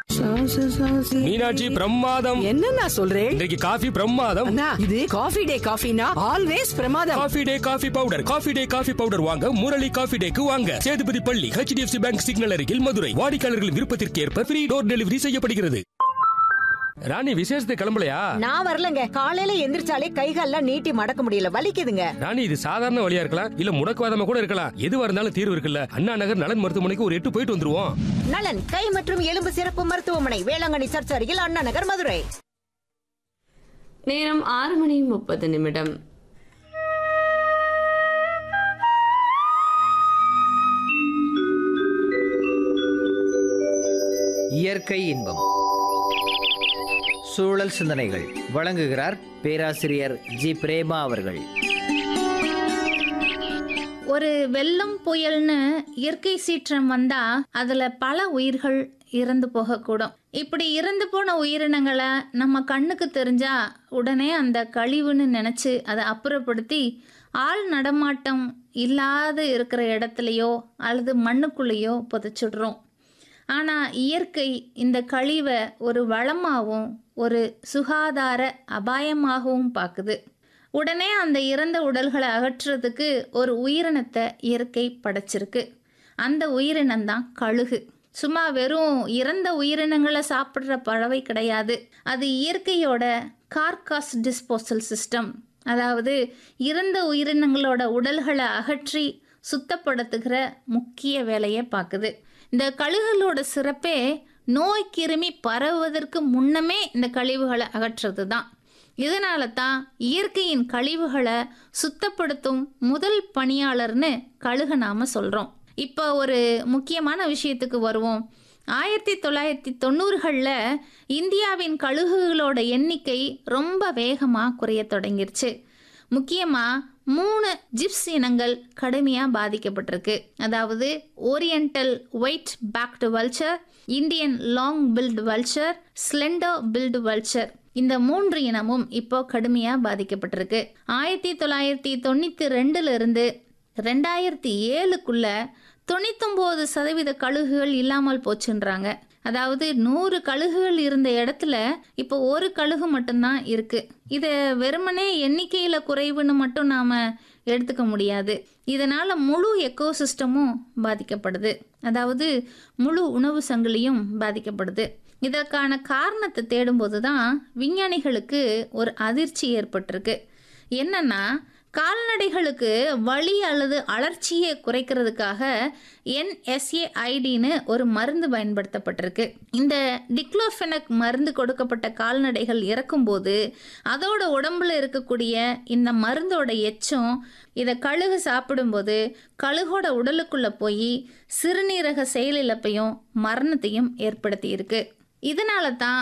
மீனாட்சி பிரமாதம் என்னண்ணா சொல்றேன் இன்றைக்கு காஃபி பிரமாதம் அண்ணா இது காஃபி டே காஃபினா ஆல்வேஸ் பிரமாதம் coffee day coffee powder coffee day coffee powder வாங்க முரளி காஃபி டேக்கு வாங்க சேதுபதி பள்ளி ஹெச்டிஎஃப்சி பேங்க் சிக்னல் அருகில் மதுரை வாடிக்கையாளர்களின் விருப்பத்திற்கு ஏற்ப ஃப்ரீ டோர் டெலிவரி செய்யப்படுகிறது ராணி விசேஷத்துக்கு கிளம்பலையா நான் வரலங்க காலையில எந்திரிச்சாலே கைகால்லாம் நீட்டி மடக்க முடியல வலிக்குதுங்க ராணி இது சாதாரண வழியா இருக்கலாம் இல்ல முடக்குவாதமா கூட இருக்கலாம் எதுவா இருந்தாலும் தீர்வு இருக்குல்ல அண்ணா நகர் நலன் மருத்துவமனைக்கு ஒரு எட்டு போயிட்டு வந்துருவோம் நலன் கை மற்றும் எலும்பு சிறப்பு மருத்துவமனை வேளாங்கண்ணி சர்ச் அருகில் அண்ணா நகர் மதுரை நேரம் ஆறு மணி முப்பது நிமிடம் இயற்கை இன்பம் சூழல் சிந்தனைகள் வழங்குகிறார் பேராசிரியர் ஜி பிரேமா அவர்கள் ஒரு வெள்ளம் புயல்னு இயற்கை சீற்றம் வந்தா அதுல பல உயிர்கள் இறந்து போகக்கூடும் இப்படி இறந்து போன உயிரினங்களை நம்ம கண்ணுக்கு தெரிஞ்சா உடனே அந்த கழிவுன்னு நினைச்சு அதை அப்புறப்படுத்தி ஆள் நடமாட்டம் இல்லாத இருக்கிற இடத்துலையோ அல்லது மண்ணுக்குள்ளேயோ புதைச்சிடுறோம் ஆனால் இயற்கை இந்த கழிவை ஒரு வளமாகவும் ஒரு சுகாதார அபாயமாகவும் பார்க்குது உடனே அந்த இறந்த உடல்களை அகற்றுறதுக்கு ஒரு உயிரினத்தை இயற்கை படைச்சிருக்கு அந்த உயிரினம் தான் கழுகு சும்மா வெறும் இறந்த உயிரினங்களை சாப்பிட்ற பறவை கிடையாது அது இயற்கையோட கார்காஸ் டிஸ்போசல் சிஸ்டம் அதாவது இறந்த உயிரினங்களோட உடல்களை அகற்றி சுத்தப்படுத்துகிற முக்கிய வேலையை பார்க்குது இந்த கழுகுகளோட சிறப்பே நோய் கிருமி பரவுவதற்கு முன்னமே இந்த கழிவுகளை அகற்றுறது தான் இதனால தான் இயற்கையின் கழிவுகளை சுத்தப்படுத்தும் முதல் பணியாளர்னு கழுக நாம சொல்கிறோம் இப்போ ஒரு முக்கியமான விஷயத்துக்கு வருவோம் ஆயிரத்தி தொள்ளாயிரத்தி தொண்ணூறுகளில் இந்தியாவின் கழுகுகளோட எண்ணிக்கை ரொம்ப வேகமாக குறைய தொடங்கிருச்சு முக்கியமாக மூணு ஜிப்ஸ் இனங்கள் கடுமையாக பாதிக்கப்பட்டிருக்கு அதாவது oriental white backed vulture Indian long billed vulture slender billed vulture இந்த மூன்று இனமும் இப்போ கடுமையாக பாதிக்கப்பட்டிருக்கு ஆயிரத்தி தொள்ளாயிரத்தி தொண்ணூற்றி ரெண்டுல இருந்து ரெண்டாயிரத்தி ஏழுக்குள்ள தொண்ணூத்தொம்பது சதவீத கழுகுகள் இல்லாமல் போச்சுன்றாங்க அதாவது நூறு கழுகுகள் இருந்த இடத்துல இப்போ ஒரு கழுகு மட்டும்தான் இருக்கு இதை வெறுமனே எண்ணிக்கையில் குறைவுன்னு மட்டும் நாம் எடுத்துக்க முடியாது இதனால் முழு எக்கோசிஸ்டமும் பாதிக்கப்படுது அதாவது முழு உணவு சங்கிலியும் பாதிக்கப்படுது இதற்கான காரணத்தை தேடும்போது தான் விஞ்ஞானிகளுக்கு ஒரு அதிர்ச்சி ஏற்பட்டிருக்கு என்னன்னா கால்நடைகளுக்கு வலி அல்லது அலர்ச்சியை குறைக்கிறதுக்காக என்எஸ்ஏஐடின்னு ஒரு மருந்து பயன்படுத்தப்பட்டிருக்கு இந்த டிக்ளோஃபெனக் மருந்து கொடுக்கப்பட்ட கால்நடைகள் இறக்கும்போது அதோட உடம்புல இருக்கக்கூடிய இந்த மருந்தோட எச்சம் இதை கழுகு சாப்பிடும்போது கழுகோட உடலுக்குள்ளே போய் சிறுநீரக செயலிழப்பையும் மரணத்தையும் ஏற்படுத்தியிருக்கு இதனால தான்